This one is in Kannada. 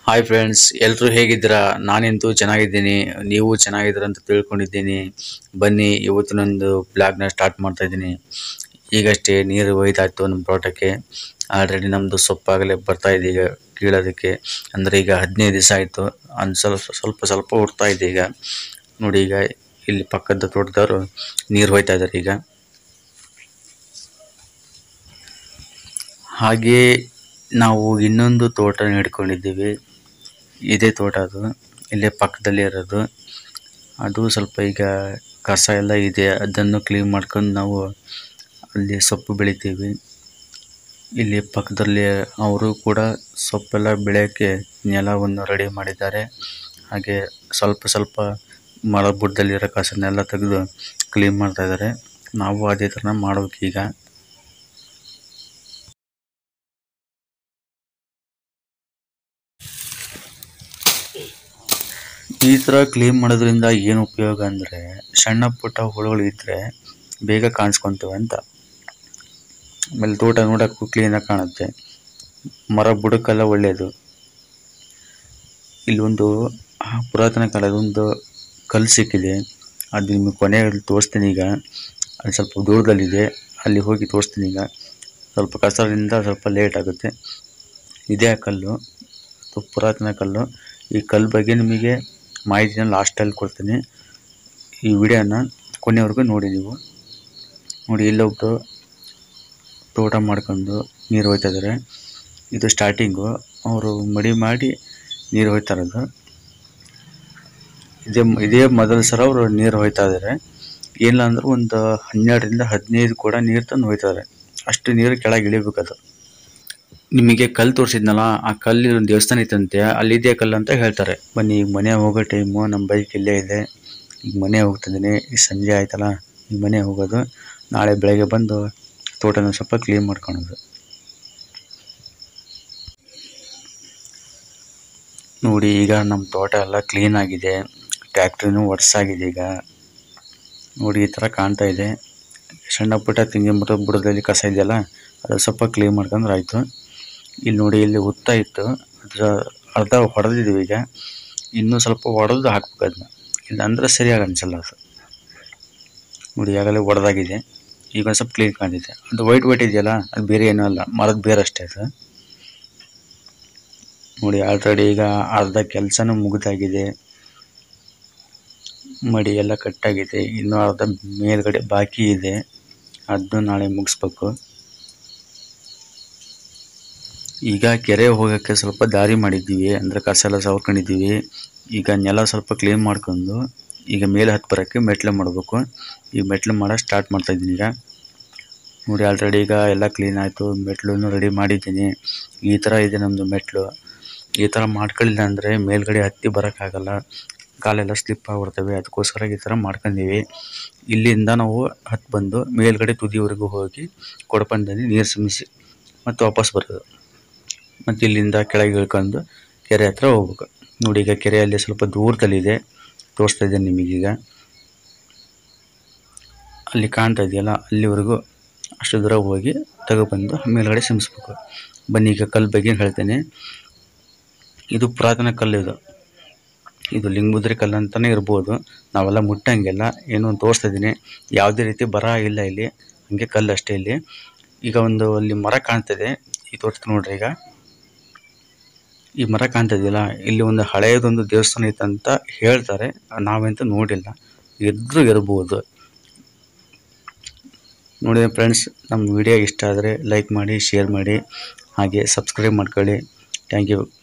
ಹಾಯ್ ಫ್ರೆಂಡ್ಸ್ ಎಲ್ಲರೂ ಹೇಗಿದ್ದೀರಾ ನಾನಂತೂ ಚೆನ್ನಾಗಿದ್ದೀನಿ ನೀವು ಚೆನ್ನಾಗಿದ್ದೀರ ಅಂತ ತಿಳ್ಕೊಂಡಿದ್ದೀನಿ ಬನ್ನಿ ಇವತ್ತಿನೊಂದು ಬ್ಲಾಗ್ನ ಸ್ಟಾರ್ಟ್ ಮಾಡ್ತಾ ಇದ್ದೀನಿ ಈಗಷ್ಟೇ ನೀರು ಒಯ್ದಾಯ್ತು ನಮ್ಮ ತೋಟಕ್ಕೆ ಆಲ್ರೆಡಿ ನಮ್ಮದು ಸೊಪ್ಪಾಗಲೇ ಬರ್ತಾ ಇದೆ ಈಗ ಕೀಳೋದಕ್ಕೆ ಅಂದರೆ ಈಗ ಹದಿನೈದು ದಿವಸ ಆಯಿತು ಒಂದು ಸ್ವಲ್ಪ ಸ್ವಲ್ಪ ಸ್ವಲ್ಪ ಹುಡ್ತಾ ಇದೆ ಈಗ ನೋಡಿ ಈಗ ಇಲ್ಲಿ ಪಕ್ಕದ ತೋಟದವರು ನೀರು ಹೋಯ್ತಾ ಇದ್ದಾರೆ ಈಗ ಹಾಗೆ ನಾವು ಇನ್ನೊಂದು ತೋಟ ಹಿಡ್ಕೊಂಡಿದ್ದೀವಿ ಇದೇ ತೋಟ ಅದು ಇಲ್ಲೇ ಪಕ್ಕದಲ್ಲೇ ಇರೋದು ಅದು ಸ್ವಲ್ಪ ಈಗ ಕಸ ಎಲ್ಲ ಇದೆ ಅದನ್ನು ಕ್ಲೀನ್ ಮಾಡ್ಕೊಂಡು ನಾವು ಅಲ್ಲಿ ಸೊಪ್ಪು ಬೆಳಿತೀವಿ ಇಲ್ಲಿ ಪಕ್ಕದಲ್ಲಿ ಅವರು ಕೂಡ ಸೊಪ್ಪೆಲ್ಲ ಬೆಳೆಯೋಕ್ಕೆ ನೆಲವನ್ನು ರೆಡಿ ಮಾಡಿದ್ದಾರೆ ಹಾಗೆ ಸ್ವಲ್ಪ ಸ್ವಲ್ಪ ಮರ ಬುಡದಲ್ಲಿರೋ ಕಸನ್ನೆಲ್ಲ ತೆಗೆದು ಕ್ಲೀನ್ ಮಾಡ್ತಾ ಇದ್ದಾರೆ ನಾವು ಅದೇ ಥರ ಮಾಡ್ಬೇಕು ಈಗ ಈ ಥರ ಕ್ಲೀನ್ ಮಾಡೋದ್ರಿಂದ ಏನು ಉಪಯೋಗ ಅಂದರೆ ಸಣ್ಣ ಪುಟ್ಟ ಹುಳುಗಳು ಇದ್ದರೆ ಬೇಗ ಕಾಣಿಸ್ಕೊತವೆ ಅಂತ ಆಮೇಲೆ ತೋಟ ನೋಡೋಕ್ಕೂ ಕ್ಲೀನಾಗಿ ಕಾಣುತ್ತೆ ಮರ ಬುಡಕ್ಕೆಲ್ಲ ಒಳ್ಳೆಯದು ಇಲ್ಲೊಂದು ಆ, ಪುರಾತನ ಕಾಲದ ಒಂದು ಕಲ್ಲು ಸಿಕ್ಕಿದೆ ಅದು ನಿಮಗೆ ಕೊನೆಯಲ್ಲಿ ತೋರಿಸ್ತೀನಿ ಈಗ ಅದು ಸ್ವಲ್ಪ ದೂರದಲ್ಲಿದೆ ಅಲ್ಲಿ ಹೋಗಿ ತೋರಿಸ್ತೀನಿ ಈಗ ಸ್ವಲ್ಪ ಕಸದಿಂದ ಸ್ವಲ್ಪ ಲೇಟ್ ಆಗುತ್ತೆ ಇದೇ ಆ ಕಲ್ಲು ಇದು ಪುರಾತನ ಕಲ್ಲು ಈ ಕಲ್ಲು ಬಗ್ಗೆ ನಿಮಗೆ ಮಾಹಿತಿನ ಲಾಸ್ಟಲ್ಲಿ ಕೊಡ್ತೀನಿ ಈ ವಿಡಿಯೋನ ಕೊನೆವರೆಗೂ ನೋಡಿ ನೀವು ನೋಡಿ ಇಲ್ಲೊಬ್ರು ತೋಟ ಮಾಡ್ಕೊಂಡು ನೀರು ಹೋಯ್ತಾ ಇದ್ದಾರೆ ಇದು ಸ್ಟಾರ್ಟಿಂಗು ಅವರು ಮಡಿ ಮಾಡಿ ನೀರು ಹೋಯ್ತಾ ಇರೋದು ಇದೇ ಇದೇ ಮೊದಲ ಸಲ ಅವರು ನೀರು ಹೋಯ್ತಾ ಇದ್ದಾರೆ ಏನಿಲ್ಲ ಅಂದ್ರೆ ಒಂದು ಹನ್ನೆರಡರಿಂದ ಹದಿನೈದು ಕೂಡ ನೀರು ತಂದು ಹೋಯ್ತಾರೆ ಅಷ್ಟು ನೀರು ಕೆಳಗೆ ಇಳಿಬೇಕದು ನಿಮಗೆ ಕಲ್ಲು ತೋರಿಸಿದ್ನಲ್ಲ ಆ ಕಲ್ಲಿ ಒಂದು ದೇವಸ್ಥಾನ ಇತ್ತಂತೆ ಅಲ್ಲಿದೆ ಕಲ್ಲು ಅಂತ ಹೇಳ್ತಾರೆ ಬನ್ನಿ ಈಗ ಮನೆ ಹೋಗೋ ಟೈಮು ನಮ್ಮ ಬೈಕ್ ಇಲ್ಲೇ ಇದೆ ಈಗ ಮನೆ ಹೋಗ್ತಿದ್ದೀನಿ ಈಗ ಸಂಜೆ ಆಯ್ತಲ್ಲ ಈಗ ಮನೆ ಹೋಗೋದು ನಾಳೆ ಬೆಳಗ್ಗೆ ಬಂದು ತೋಟನ ಸ್ವಲ್ಪ ಕ್ಲೀನ್ ಮಾಡ್ಕೊಳೋದು ನೋಡಿ ಈಗ ನಮ್ಮ ತೋಟ ಎಲ್ಲ ಕ್ಲೀನ್ ಆಗಿದೆ ಟ್ಯಾಕ್ಟ್ರಿನೂ ಒರ್ಸಾಗಿದೆ ಈಗ ನೋಡಿ ಈ ಥರ ಕಾಣ್ತಾ ಇದೆ ಸಣ್ಣ ಪುಟ್ಟ ತೆಂಗಿನ ಮರ ಬುಡದಲ್ಲಿ ಕಸ ಇದೆಯಲ್ಲ ಅದು ಸ್ವಲ್ಪ ಕ್ಲೀನ್ ಮಾಡ್ಕೊಂಡ್ರೆ ಆಯಿತು ಇಲ್ಲಿ ನೋಡಿ ಇಲ್ಲಿ ಉತ್ತ ಇತ್ತು ಅದರ ಅರ್ಧ ಹೊಡೆದಿದ್ದೀವಿ ಈಗ ಇನ್ನೂ ಸ್ವಲ್ಪ ಹೊಡೆದು ಹಾಕ್ಬೇಕು ಅದನ್ನ ಇಲ್ಲಾಂದ್ರೆ ಸರಿಯಾಗಿ ಅನಿಸಲ್ಲ ಅದು ನೋಡಿ ಆಗಲೇ ಹೊಡೆದಾಗಿದೆ ಈಗ ಒಂದು ಸ್ವಲ್ಪ ಕ್ಲೀನ್ ಕಾಣ್ತಿದೆ ಅದು ವೈಟ್ ವೈಟ್ ಇದೆಯಲ್ಲ ಅದು ಬೇರೆ ಏನೂ ಅಲ್ಲ ಮರದ ಬೇರೆ ಅಷ್ಟೇ ಅದು ನೋಡಿ ಆಲ್ರೆಡಿ ಈಗ ಅರ್ಧ ಕೆಲಸನೂ ಮುಗಿದಾಗಿದೆ ಮಡಿ ಎಲ್ಲ ಕಟ್ಟಾಗಿದೆ ಇನ್ನೂ ಅರ್ಧ ಮೇಲ್ಗಡೆ ಬಾಕಿ ಇದೆ ಅದನ್ನು ನಾಳೆ ಮುಗಿಸ್ಬೇಕು ಈಗ ಕೆರೆ ಹೋಗೋಕ್ಕೆ ಸ್ವಲ್ಪ ದಾರಿ ಮಾಡಿದ್ದೀವಿ ಅಂದರೆ ಕಸ ಎಲ್ಲ ಸವರ್ಕೊಂಡಿದ್ದೀವಿ ಈಗ ನೆಲ ಸ್ವಲ್ಪ ಕ್ಲೀನ್ ಮಾಡ್ಕೊಂಡು ಈಗ ಮೇಲೆ ಹತ್ತು ಬರೋಕ್ಕೆ ಮೆಟ್ಲು ಮಾಡಬೇಕು ಈಗ ಮೆಟ್ಲು ಮಾಡೋಕೆ ಸ್ಟಾರ್ಟ್ ಮಾಡ್ತಾ ಇದ್ದೀನಿ ಈಗ ನೋಡಿ ಆಲ್ರೆಡಿ ಈಗ ಎಲ್ಲ ಕ್ಲೀನ್ ಆಯಿತು ಮೆಟ್ಲನ್ನು ರೆಡಿ ಮಾಡಿದ್ದೀನಿ ಈ ಥರ ಇದೆ ನಮ್ಮದು ಮೆಟ್ಲು ಈ ಥರ ಮಾಡ್ಕೊಳ್ಳಿಲ್ಲ ಅಂದರೆ ಮೇಲ್ಗಡೆ ಹತ್ತಿ ಬರೋಕ್ಕಾಗಲ್ಲ ಕಾಲೆಲ್ಲ ಸ್ಲಿಪ್ ಆಗ್ಬಿಡ್ತವೆ ಅದಕ್ಕೋಸ್ಕರ ಈ ಥರ ಮಾಡ್ಕೊಂಡೀವಿ ಇಲ್ಲಿಂದ ನಾವು ಹತ್ತು ಬಂದು ಮೇಲ್ಗಡೆ ತುದಿವರೆಗೂ ಹೋಗಿ ಕೊಡಪಂದಲ್ಲಿ ನೀರು ಸಿಮಿಸಿ ಮತ್ತು ವಾಪಸ್ ಬರೋದು ಮತ್ತು ಇಲ್ಲಿಂದ ಕೆಳಗೆ ಇಳ್ಕೊಂಡು ಕೆರೆ ಹತ್ರ ಹೋಗ್ಬೇಕು ನೋಡಿ ಈಗ ಕೆರೆಯಲ್ಲಿ ಸ್ವಲ್ಪ ದೂರದಲ್ಲಿದೆ ತೋರಿಸ್ತಾ ಇದ್ದೇನೆ ನಿಮಗೀಗ ಅಲ್ಲಿ ಕಾಣ್ತಾ ಇದೆಯಲ್ಲ ಅಲ್ಲಿವರೆಗೂ ಅಷ್ಟು ದೂರ ಹೋಗಿ ತಗೊಬಂದು ಮೇಲ್ಗಡೆ ಸಿಮಿಸ್ಬೇಕು ಬನ್ನಿ ಈಗ ಕಲ್ಲು ಬಗ್ಗೆ ಹೇಳ್ತೇನೆ ಇದು ಪುರಾತನ ಕಲ್ಲು ಇದು ಇದು ಲಿಂಗಮುದ್ರೆ ಕಲ್ಲು ಅಂತಲೇ ಇರ್ಬೋದು ನಾವೆಲ್ಲ ಮುಟ್ಟಂಗೆಲ್ಲ ಏನೋ ಒಂದು ತೋರಿಸ್ತಾ ಇದ್ದೀನಿ ಯಾವುದೇ ರೀತಿ ಬರ ಇಲ್ಲ ಇಲ್ಲಿ ಹಂಗೆ ಕಲ್ಲು ಅಷ್ಟೇ ಇಲ್ಲಿ ಈಗ ಒಂದು ಅಲ್ಲಿ ಮರ ಕಾಣ್ತಿದೆ ಈ ತೋರಿಸ್ತೀನಿ ನೋಡ್ರಿ ಈಗ ಈ ಮರ ಕಾಣ್ತಿದೆಯಲ್ಲ ಇಲ್ಲಿ ಒಂದು ಹಳೆಯದೊಂದು ದೇವಸ್ಥಾನ ಇತ್ತು ಅಂತ ಹೇಳ್ತಾರೆ ನಾವಂತೂ ನೋಡಿಲ್ಲ ಇದ್ರೂ ಇರ್ಬೋದು ನೋಡಿ ಫ್ರೆಂಡ್ಸ್ ನಮ್ಮ ವಿಡಿಯೋ ಇಷ್ಟ ಆದರೆ ಲೈಕ್ ಮಾಡಿ ಶೇರ್ ಮಾಡಿ ಹಾಗೆ ಸಬ್ಸ್ಕ್ರೈಬ್ ಮಾಡ್ಕೊಳ್ಳಿ ಥ್ಯಾಂಕ್ ಯು